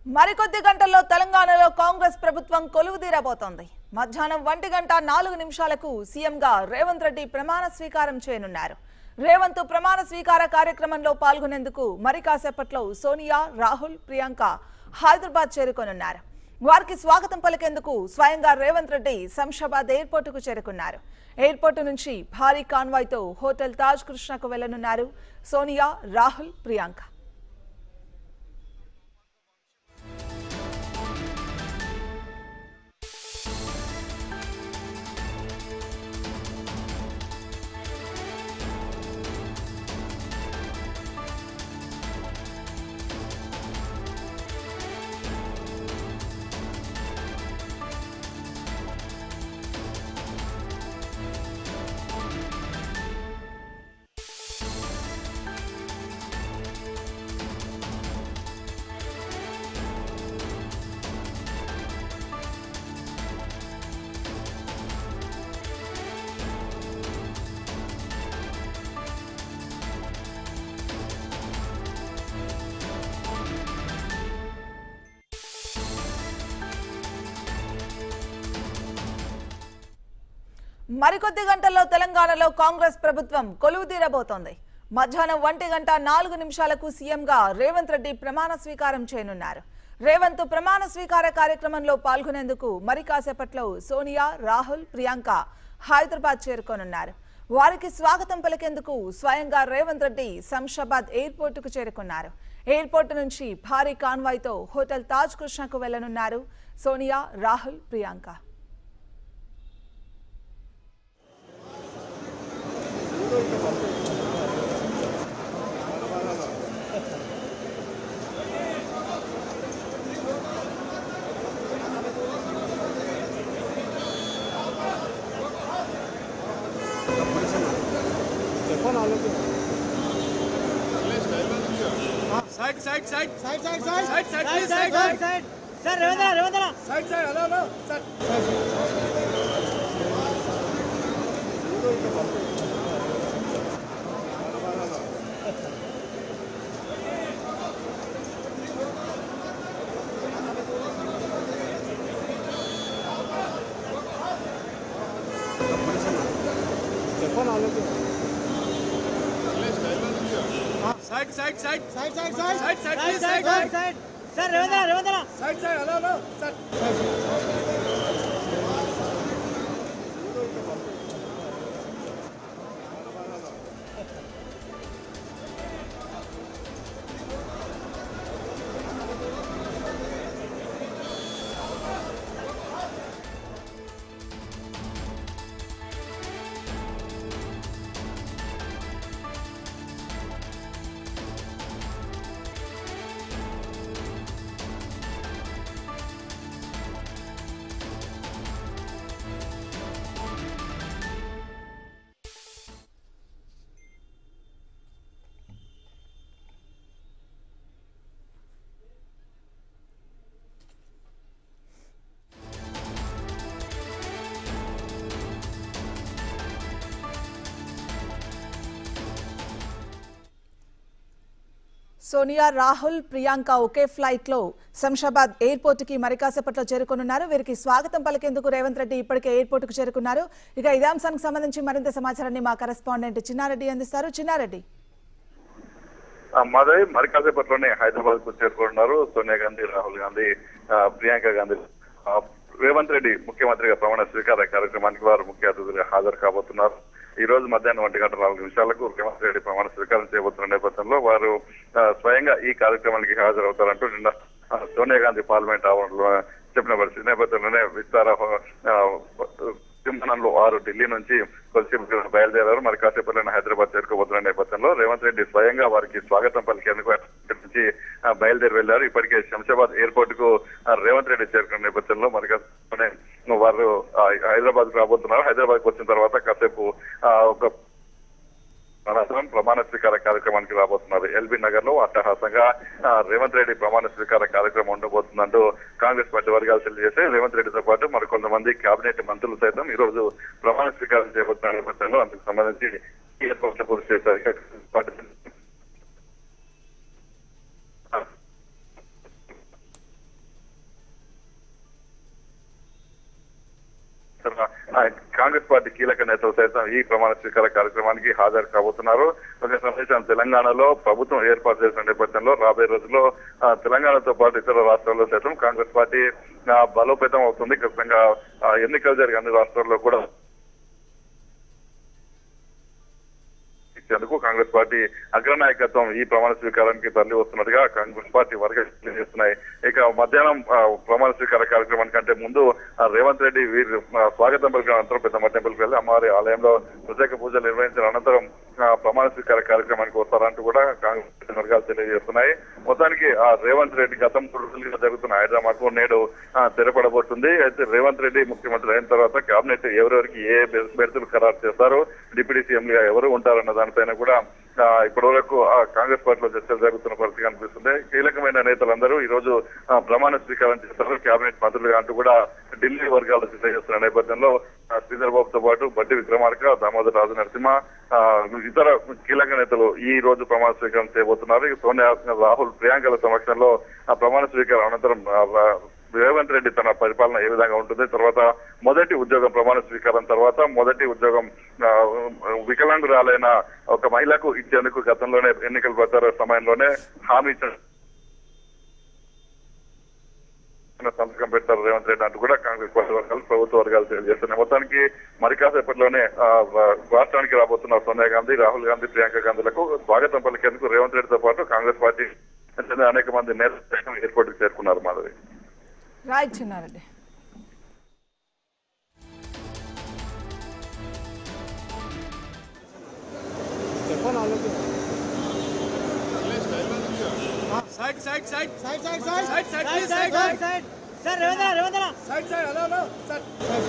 మరికొద్ది గంటల్లో తెలంగాణలో కాంగ్రెస్ ప్రభుత్వం కొలువుదీరబోతోంది మధ్యాహ్నం ఒంటి గంట నాలుగు నిమిషాలకు సీఎంగా రేవంత్ రెడ్డి ప్రమాణ స్వీకారం చేయనున్నారు రేవంత్ ప్రమాణ స్వీకార కార్యక్రమంలో పాల్గొనేందుకు మరి కాసేపట్లో సోనియా రాహుల్ ప్రియాంక హైదరాబాద్ చేరుకోనున్నారు వారికి స్వాగతం పలికేందుకు స్వయంగా రేవంత్ రెడ్డి శంషాబాద్ ఎయిర్పోర్టుకు చేరుకున్నారు ఎయిర్పోర్టు నుంచి భారీ కాన్వాయ్తో హోటల్ తాజ్ కృష్ణకు వెళ్లనున్నారు సోనియా రాహుల్ ప్రియాంక మరికొద్ది గంటల్లో తెలంగాణలో కాంగ్రెస్ ప్రభుత్వం కొలువు తీరబోతోంది మధ్యాహ్నం ఒంటి గంట నాలుగు నిమిషాలకు సీఎంగా రేవంత్ రెడ్డి ప్రమాణ స్వీకారం చేయనున్నారు రేవంత్ ప్రమాణ స్వీకార కార్యక్రమంలో పాల్గొనేందుకు మరి కాసేపట్లో సోనియా రాహుల్ ప్రియాంక హైదరాబాద్ చేరుకోనున్నారు వారికి స్వాగతం పలికేందుకు స్వయంగా రేవంత్ రెడ్డి శంషాబాద్ ఎయిర్పోర్టుకు చేరుకున్నారు ఎయిర్పోర్టు నుంచి భారీ కాన్వాయ్తో హోటల్ తాజ్ కృష్ణకు వెళ్లనున్నారు Sonia Rahul Priyanka side side side side side side side side side please side side side sir Revanth Revanth side side hello hello side side side side side side side side side please side side side side sir Revanth Revanth side side hello hello side Sonia Rahul Priyanka ఒకే flight లో Shamshabad airport కి మరి కాసేపట్లో చేరుకున్నారు వీరికి స్వాగతం పలికేందుకు రేవంత్ రెడ్డి ఇప్పటికే airport కు చేరుకున్నారు ఇక ఇదే అంశానికి సంబంధించి మరింత సమాచారాన్ని మా కరెస్పాండెంట్ చిన్నారెడ్డి అందిస్తారు చిన్నారెడ్డి ఆ, మాధవి మరి కాసేపట్లోనే హైదరాబాద్ కు చేరుకుంటున్నారు సోనియా గాంధీ రాహుల్ గాంధీ ఆ, ప్రియాంక గాంధీ ఆ, రేవంత్ రెడ్డి ముఖ్యమంత్రిగా ప్రమాణ స్వీకార కార్యక్రమానికి వారు ముఖ్య అతిథులుగా హాజరు కాబోతున్నారు ఈ రోజు మధ్యాహ్నం ఒంటి గంట నాలుగు నిమిషాలకు ముఖ్యమంత్రి రెడ్డి ప్రమాణ స్వీకారం చేయబోతున్న నేపథ్యంలో వారు ఆ, స్వయంగా ఈ కార్యక్రమానికి హాజరవుతారంటూ నిన్న ఆ, సోనియా గాంధీ పార్లమెంట్ ఆవరణలో చెప్పిన పరిస్థితి నేపథ్యంలోనే విస్తార ఆ, విమానంలో వారు ఢిల్లీ నుంచి కొద్దిసేపు బయలుదేరారు మరి కాసేపట్లోనే హైదరాబాద్ చేరుకోబోతున్న నేపథ్యంలో రేవంత్ రెడ్డి స్వయంగా వారికి స్వాగతం పలికేందుకు అక్కడి నుంచి ఆ, బయలుదేరి వెళ్లారు ఇప్పటికే శంషాబాద్ ఎయిర్పోర్ట్ కు ఆ, రేవంత్ రెడ్డి చేరుకున్న నేపథ్యంలో మరి కాసేపట్లోనే వారు ఆ, హైదరాబాద్ కు రాబోతున్నారు హైదరాబాద్ కు వచ్చిన తర్వాత కాసేపు ఆ, ఒక అనంతరం ప్రమాణ స్వీకార కార్యక్రమానికి రాబోతున్నారు ఎల్బీ నగర్ లో అట్టహాసంగా ఆ, రేవంత్ రెడ్డి ప్రమాణ స్వీకార కార్యక్రమం ఉండబోతుందంటూ కాంగ్రెస్ పార్టీ వర్గాలు తెలియజేస్తే రేవంత్ రెడ్డితో పాటు మరికొంతమంది కేబినెట్ మంత్రులు సైతం ఈ రోజు ప్రమాణ స్వీకారం చేయబోతున్న నేపథ్యంలో అందుకు సంబంధించి ఈ ఏర్పాట్లు పూర్తి చేశారు ఇక పార్టీ కాంగ్రెస్ పార్టీ కీలక నేతలు సైతం ఈ ప్రమాణ స్వీకార కార్యక్రమానికి హాజరు కాబోతున్నారు ఒక సందేశం తెలంగాణలో ప్రభుత్వం ఏర్పాటు చేసిన నేపథ్యంలో రాబోయే రోజుల్లో ఆ, తెలంగాణతో పాటు ఇతర రాష్ట్రాల్లో సైతం కాంగ్రెస్ పార్టీ ఆ, బలోపేతం అవుతుంది ఖచ్చితంగా ఆ, ఎన్నికలు జరిగే అన్ని రాష్ట్రాల్లో కూడా ఇచ్చేందుకు కాంగ్రెస్ పార్టీ అగ్రనాయకత్వం ఈ ప్రమాణ స్వీకారానికి తరలి వస్తున్నట్టుగా కాంగ్రెస్ పార్టీ వర్గాలు తెలియజేస్తున్నాయి ఇక మధ్యాహ్నం ఆ, ప్రమాణ స్వీకార కార్యక్రమానికి కంటే ముందు ఆ, రేవంత్ రెడ్డి వీరు ఆ, స్వాగతం పలికిన అనంతరం పెద్దమ్మ టెంపుల్కి వెళ్ళి అమ్మవారి ఆలయంలో ప్రత్యేక పూజలు నిర్వహించిన అనంతరం ఆ, ప్రమాణ స్వీకార కార్యక్రమానికి వస్తారంటూ కూడా కాంగ్రెస్ పార్టీ వర్గాలు తెలియజేస్తున్నాయి మొత్తానికి ఆ రేవంత్ రెడ్డి గతం రోజులుగా జరుగుతున్న హైదరాబాద్ కు నేడు ఆ, తెరపడబోతుంది అయితే రేవంత్ రెడ్డి ముఖ్యమంత్రి అయిన తర్వాత కేబినెట్ ఎవరెవరికి ఏ బెర్తులు ఖరారు చేస్తారు డిప్యూటీ సీఎంలుగా ఎవరు ఉంటారన్న దానిపైన కూడా ఆ, ఇప్పటి వరకు ఆ, కాంగ్రెస్ పార్టీలో చర్చలు జరుగుతున్న పరిస్థితి కనిపిస్తుంది కీలకమైన నేతలందరూ ఈ రోజు ఆ, ప్రమాణ స్వీకారం చేస్తారు కేబినెట్ మంత్రులుగా అంటూ కూడా ఢిల్లీ వర్గాలు చర్చ చేస్తున్న నేపథ్యంలో ఆ, శ్రీధర్ బాబుతో పాటు బట్టి విక్రమార్క దామోదర్ రాజు నరసింహ ఆ, ఇతర కీలక నేతలు ఈ రోజు ప్రమాణ స్వీకారం చేయబోతున్నారు ఇక సోనియా రాహుల్ ప్రియాంకల సమక్షంలో ఆ ప్రమాణ స్వీకారం అనంతరం ఆ, రా- రేవంత్ రెడ్డి తన పరిపాలన ఏ విధంగా ఉంటుంది తర్వాత మొదటి ఉద్యోగం ప్రమాణ స్వీకారం తర్వాత మొదటి ఉద్యోగం ఆ, వికలాంగురాలైన ఒక మహిళకు ఇచ్చేందుకు గతంలోనే ఎన్నికల ప్రచార సమయంలోనే హామీ ఇచ్చిన సంతకం పెట్టారు రేవంత్ రెడ్డి అంటూ కూడా కాంగ్రెస్ పార్టీ వర్గాలు ప్రభుత్వ వర్గాలు తెలియజేస్తున్నాయి మొత్తానికి మరి కాసేపట్లోనే ఆ, రా- రాష్ట్రానికి రాబోతున్న సోనియా గాంధీ రాహుల్ గాంధీ ప్రియాంక గాంధీలకు స్వాగతం పలికేందుకు రేవంత్ రెడ్డితో పాటు కాంగ్రెస్ పార్టీ చెందిన అనేక మంది నేతలు ఎయిర్పోర్ట్ కి చేరుకున్నారు మాధవి రైట్ Chinnareddy Side, side, side. Side side side Side, side, please, side side, side side. Side sir Revanth Revanth Side, side, hello, hello. Side.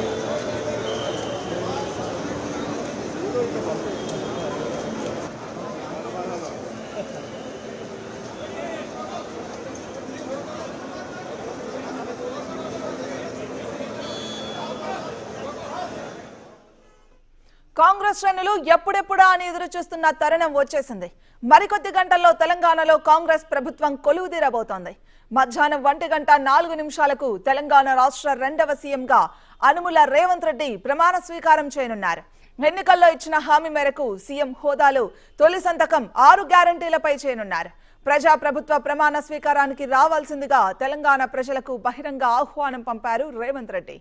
Congress శ్రేణులు ఎప్పుడెప్పుడా అని ఎదురు చూస్తున్న తరుణం వచ్చేసింది మరికొద్ది గంటల్లో తెలంగాణలో కాంగ్రెస్ ప్రభుత్వం కొలువు తీరబోతోంది మధ్యాహ్నం ఒంటి గంట నాలుగు నిమిషాలకు తెలంగాణ రాష్ట్ర రెండవ సీఎంగా అనుముల రేవంత్ రెడ్డి ప్రమాణ స్వీకారం చేయనున్నారు ఎన్నికల్లో ఇచ్చిన హామీ మేరకు సీఎం హోదాలో తొలి సంతకం ఆరు గ్యారంటీలపై చేయనున్నారు ప్రజా ప్రభుత్వ ప్రమాణ స్వీకారానికి రావాల్సిందిగా తెలంగాణ ప్రజలకు బహిరంగ ఆహ్వానం పంపారు రేవంత్ రెడ్డి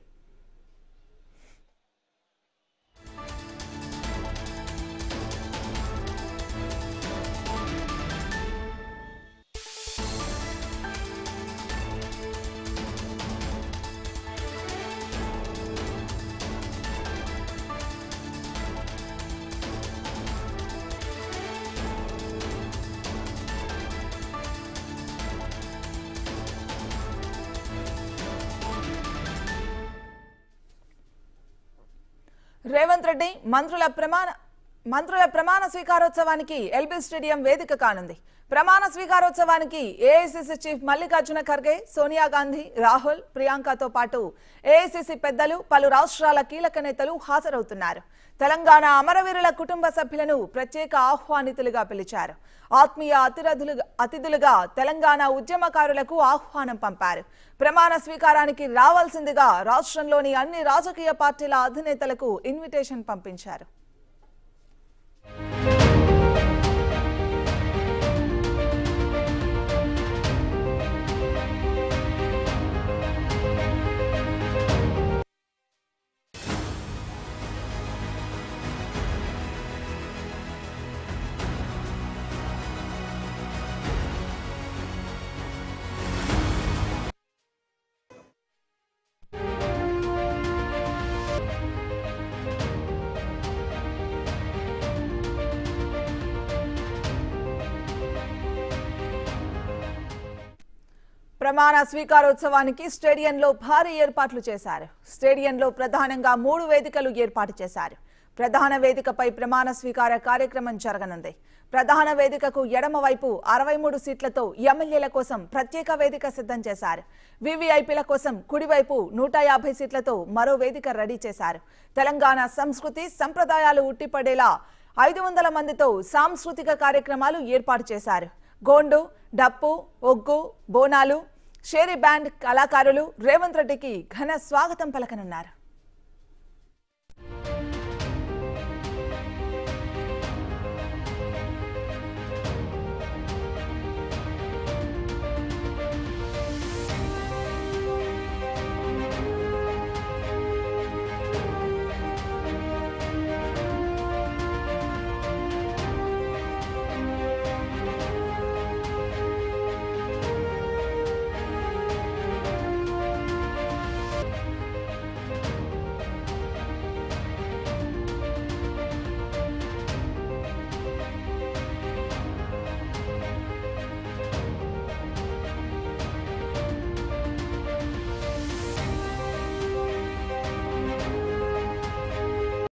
రేవంత్ రెడ్డి మంత్రుల ప్రమాణ మంత్రుల ప్రమాణ స్వీకారోత్సవానికి ఎల్బీ స్టేడియం వేదిక కానుంది ప్రమాణ స్వీకారోత్సవానికి ఏఐసిసి చీఫ్ మల్లికార్జున ఖర్గే సోనియా గాంధీ రాహుల్ ప్రియాంకతో పాటు ఏఐసిసి పెద్దలు పలు రాష్ట్రాల కీలక నేతలు హాజరవుతున్నారు తెలంగాణ అమరవీరుల కుటుంబ సభ్యులను ప్రత్యేక ఆహ్వానితులుగా పిలిచారు ఆత్మీయ అతిరథులుగా అతిథులుగా తెలంగాణ ఉద్యమకారులకు ఆహ్వానం పంపారు ప్రమాణ స్వీకారానికి రావాల్సిందిగా రాష్ట్రంలోని అన్ని రాజకీయ పార్టీల అధినేతలకు ఇన్విటేషన్ పంపించారు ప్రమాణ స్వీకారోత్సవానికి స్టేడియంలో భారీ ఏర్పాట్లు చేశారు స్టేడియంలో ప్రధానంగా మూడు వేదికలు ఏర్పాటు చేశారు ప్రధాన వేదికపై ప్రమాణ స్వీకార కార్యక్రమం జరగనుంది ప్రధాన వేదికకు ఎడమ వైపు అరవై మూడు సీట్లతో ఎమ్మెల్యేల కోసం ప్రత్యేక వేదిక సిద్ధం చేశారు వివిఐపీల కోసం కుడివైపు నూట యాభై సీట్లతో మరో వేదిక రెడీ చేశారు తెలంగాణ సంస్కృతి సంప్రదాయాలు ఉట్టిపడేలా ఐదు వందల మందితో సాంస్కృతిక కార్యక్రమాలు ఏర్పాటు చేశారు గోండు డప్పు ఒగ్గు బోనాలు షేరీ బ్యాండ్ కళాకారులు రేవంత్ రెడ్డికి ఘన స్వాగతం పలకనున్నారు